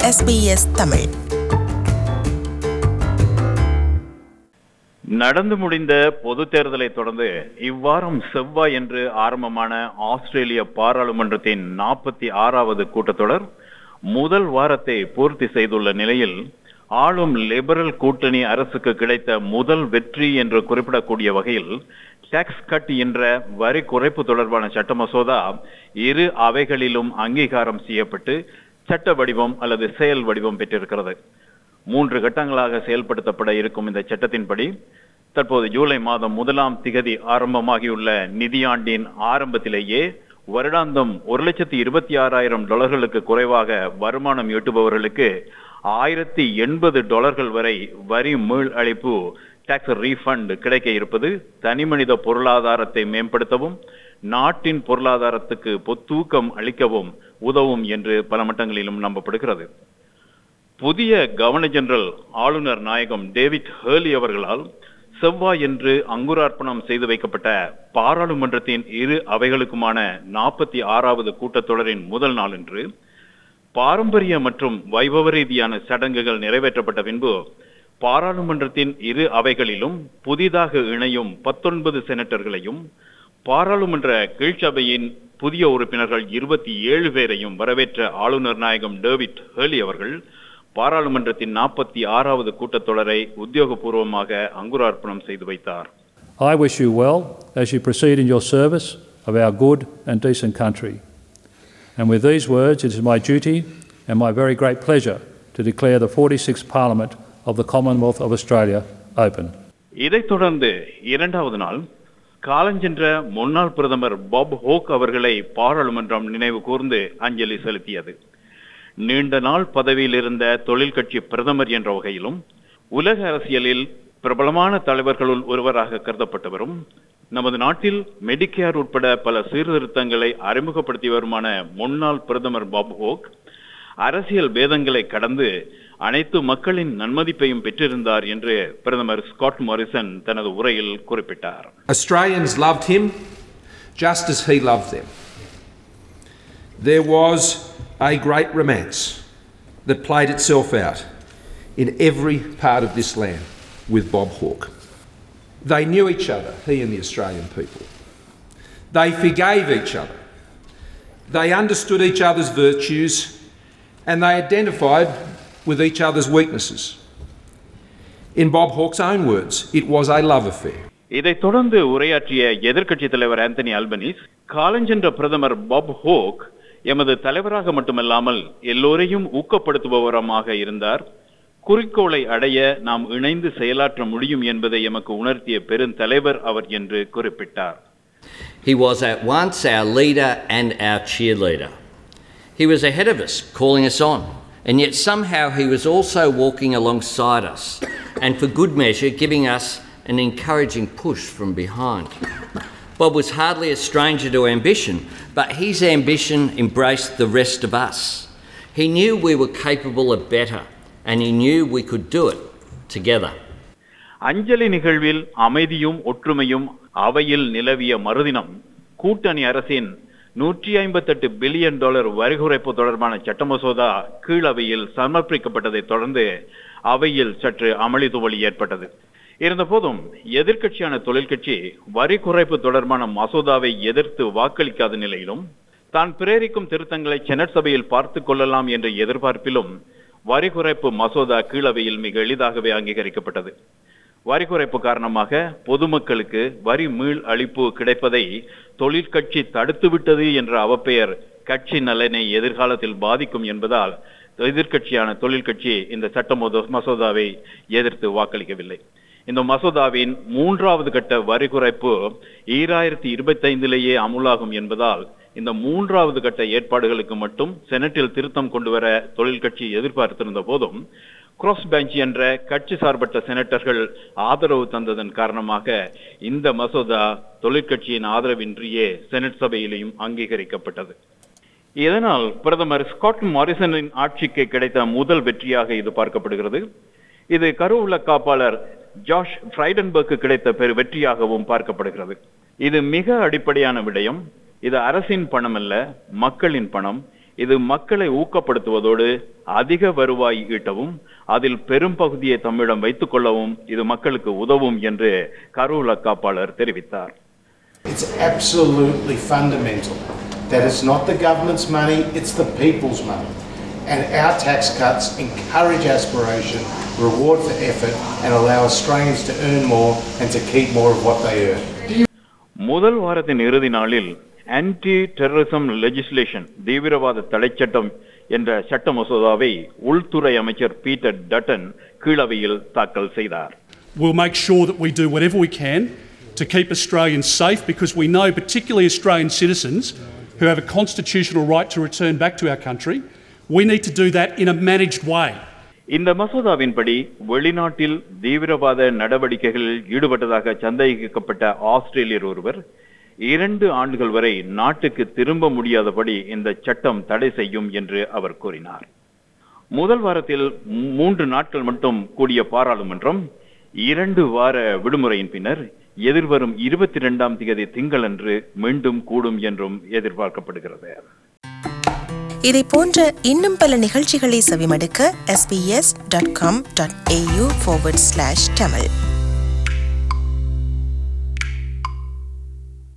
SBS Tamil நடந்து முடிந்த பொது தேர்தலை தொடர்ந்து இவ்வாரம் செவ்வாய் என்று ஆரம்பமான ஆஸ்திரேலிய பாராளுமன்றத்தின் நாற்பத்தி ஆறாவது கூட்டத்தொடர் முதல் வாரத்தை பூர்த்தி செய்துள்ள நிலையில் ஆளும் லிபரல் கூட்டணி அரசுக்கு கிடைத்த முதல் வெற்றி என்று குறிப்பிடக்கூடிய வகையில் டாக்ஸ் கட் என்ற வரி குறைப்பு தொடர்பான சட்ட மசோதா இரு அவைகளிலும் அங்கீகாரம் செய்யப்பட்டு சட்ட வடிவம் அல்லது செயல் வடிவம் பெற்றிருக்கிறது மூன்று கட்டங்களாக செயல்படுத்தப்பட இருக்கும் இந்த சட்டத்தின்படி தற்போது ஜூலை மாதம் முதலாம் திகதி ஆரம்பமாகியுள்ள நிதியாண்டின் ஆரம்பத்திலேயே வருடாந்தம் ஒரு லட்சத்தி இருபத்தி ஆறாயிரம் டாலர்களுக்கு குறைவாக வருமானம் ஈட்டுபவர்களுக்கு ஆயிரத்தி எண்பது டாலர்கள் வரை வரி மீள் அளிப்பு டாக்ஸ் ரீஃபண்ட் கிடைக்க இருப்பது தனிமனித பொருளாதாரத்தை மேம்படுத்தவும் நாட்டின் பொருளாதாரத்துக்கு பொத்தூக்கம் அளிக்கவும் உதவும் என்று பல மட்டங்களிலும் நம்பப்படுகிறது புதிய கவர்னர் ஜெனரல் ஆளுநர் நாயகம் டேவிட் ஹேர்லி அவர்களால் செவ்வாய் என்று அங்குரார்ப்பணம் செய்து வைக்கப்பட்ட பாராளுமன்றத்தின் இரு அவைகளுக்குமான நாற்பத்தி ஆறாவது கூட்டத்தொடரின் முதல் நாளன்று பாரம்பரிய மற்றும் வைபவ ரீதியான சடங்குகள் நிறைவேற்றப்பட்ட பின்பு பாராளுமன்றத்தின் இரு அவைகளிலும் புதிதாக இணையும் பத்தொன்பது செனட்டர்களையும் பாராளுமன்ற கீழ்ச்சபையின் புதிய உறுப்பினர்கள் இருபத்தி ஏழு பேரையும் வரவேற்ற ஆளுநர் நாயகம் டேவிட் ஹேர்லி அவர்கள் பாராளுமன்றத்தின் நாற்பத்தி ஆறாவது கூட்டத்தொடரை உத்தியோகபூர்வமாக அங்குரார்ப்பணம் செய்து வைத்தார் I wish you well as you proceed in your service of our good and decent country. And with these words, it is my duty and my very great pleasure to declare the 46th Parliament of the Commonwealth of Australia open. இதைத் தொடர்ந்து இரண்டாவது நாள் காலஞ்சென்ற முன்னாள் பிரதமர் pop ஹோக் அவர்களை பாராளுமன்றம் நினைவு கூர்ந்து அஞ்சலி செலுத்தியது நீண்ட நாள் பதவியில் இருந்த தொழில் கட்சி பிரதமர் என்ற வகையிலும் உலக அரசியலில் பிரபலமான தலைவர்களுள் ஒருவராக கருதப்பட்டவரும் நமது நாட்டில் மெடிக்கேர் உட்பட பல சீர்திருத்தங்களை அறிமுகப்படுத்தி வருமான முன்னாள் பிரதமர் பாப் ஹோக் அரசியல் பேதங்களை கடந்து அனைத்து மக்களின் நன்மதிப்பையும் பெற்றிருந்தார் என்று பிரதமர் ஸ்காட் மாரிசன் தனது உரையில் குறிப்பிட்டார் Australians loved him just as he loved them. There was a great romance that played itself out in every part of this land with Bob Hawke. They knew each other, he and the Australian people. They forgave each other. They understood each other's virtues and they identified with each other's weaknesses. In Bob Hawke's own words, it was a love affair. இதைத் தொடர்ந்து உரையாற்றிய எதிர்க்கட்சித் தலைவர் Anthony Albanese காலஞ்சென்ற பிரதமர் pop ஹோக் எமது தலைவராக மட்டுமல்லாமல் எல்லோரையும் ஊக்கப்படுத்துபவரமாக இருந்தார் குறிக்கோளை அடைய நாம் இணைந்து செயலாற்ற முடியும் என்பதை எமக்கு உணர்த்திய பெருந்தலைவர் அவர் என்று குறிப்பிட்டார் He was at once our leader and our cheerleader. He was ahead of us, calling us on, and yet somehow he was also walking alongside us, and for good measure, giving us an encouraging push from behind. Bob was hardly a stranger to ambition, but his ambition embraced the rest of us. He knew we were capable of better, and he knew we could do it together. அஞ்சலி நிகழ்வில் அமைதியும் ஒற்றுமையும் அவையில் நிலவிய மறுதினம் கூட்டணி அரசின் நூற்றி ஐம்பத்தெட்டு பில்லியன் டாலர் வரி குறைப்பு தொடர்பான சட்ட மசோதா கீழவையில் சமர்ப்பிக்கப்பட்டதைத் தொடர்ந்து அவையில் சற்று அமளி துவளி ஏற்பட்டது இருந்தபோதும் எதிர்க்கட்சியான தொழிற்கட்சி வரி குறைப்பு தொடர்பான மசோதாவை எதிர்த்து வாக்களிக்காத நிலையிலும் தான் பிரேரிக்கும் திருத்தங்களை செனட் சபையில் பார்த்துக் கொள்ளலாம் என்ற எதிர்பார்ப்பிலும் வரி குறைப்பு மசோதா கீழவையில் மிக எளிதாகவே அங்கீகரிக்கப்பட்டது வரி குறைப்பு காரணமாக பொதுமக்களுக்கு வரி மீள் அளிப்பு கிடைப்பதை தொழிற்கட்சி தடுத்துவிட்டது என்ற அவப்பெயர் கட்சி நலனை எதிர்காலத்தில் பாதிக்கும் என்பதால் எதிர்க்கட்சியான தொழிற்கட்சி இந்த சட்ட மோத- மசோதாவை எதிர்த்து வாக்களிக்கவில்லை இந்த மசோதாவின் மூன்றாவது கட்ட வரி குறைப்பு ஈராயிரத்தி இருபத்தைந்திலேயே அமுலாகும் என்பதால் இந்த மூன்றாவது கட்ட ஏற்பாடுகளுக்கு மட்டும் செனட்டில் திருத்தம் கொண்டு வர தொழிற்கட்சி எதிர்பார்த்திருந்த போதும் கிராஸ் பெஞ்ச் என்ற கட்சி சார்பற்ற செனட்டர்கள் ஆதரவு தந்ததன் காரணமாக இந்த மசோதா தொழிற்கட்சியின் ஆதரவின்றியே செனட் சபையிலேயும் அங்கீகரிக்கப்பட்டது இதனால் பிரதமர் ஸ்காட் மாரிசனின் ஆட்சிக்கு கிடைத்த முதல் வெற்றியாக இது பார்க்கப்படுகிறது இது கருவூல காப்பாளர் ஜாஷ் ஃப்ரைடன்பர்க்கு கிடைத்த பெரு வெற்றியாகவும் பார்க்கப்படுகிறது இது மிக அடிப்படையான விடயம் இது அரசின் பணம் அல்ல மக்களின் பணம் இது மக்களை ஊக்கப்படுத்துவதோடு அதிக வருவாய் ஈட்டவும் அதில் பெரும் பகுதியை தம்மிடம் வைத்துக் கொள்ளவும் இது மக்களுக்கு உதவும் என்று கருவூல காப்பாளர் தெரிவித்தார் It's absolutely fundamental that it's not the government's money, it's the people's money. And our tax cuts encourage aspiration, reward for effort, and allow Australians to earn more and to keep more of what they earn. முதல் வாரத்தின் இறுதி நாளில் anti terrorism legislation தீவிரவாத தடைச்சட்டம் என்ற சட்ட மசோதாவை உள்துறை அமைச்சர் பீட்டர் டட்டன் கீழவையில் தாக்கல் செய்தார் We'll make sure that we do whatever we can to keep Australians safe because we know, particularly Australian citizens who have a constitutional right to return back to our country, we need to do that in a managed way. இந்த மசோதாவின்படி வெளிநாட்டில் தீவிரவாத நடவடிக்கைகளில் ஈடுபட்டதாக சந்தேகிக்கப்பட்ட ஆஸ்திரேலியர் ஒருவர் இரண்டு ஆண்டுகள் வரை நாட்டுக்கு திரும்ப முடியாதபடி இந்த சட்டம் தடை செய்யும் என்று அவர் கூறினார் முதல் வாரத்தில் மூன்று நாட்கள் மட்டும் கூடிய பாராளுமன்றம் இரண்டு வார விடுமுறையின் பின்னர் எதிர்வரும் இருபத்தி இரண்டாம் தேதி திங்களன்று மீண்டும் கூடும் என்றும் எதிர்பார்க்கப்படுகிறது இதை போன்ற இன்னும் பல நிகழ்ச்சிகளை செவிமடுக்க sbs.com.au forward slash tamil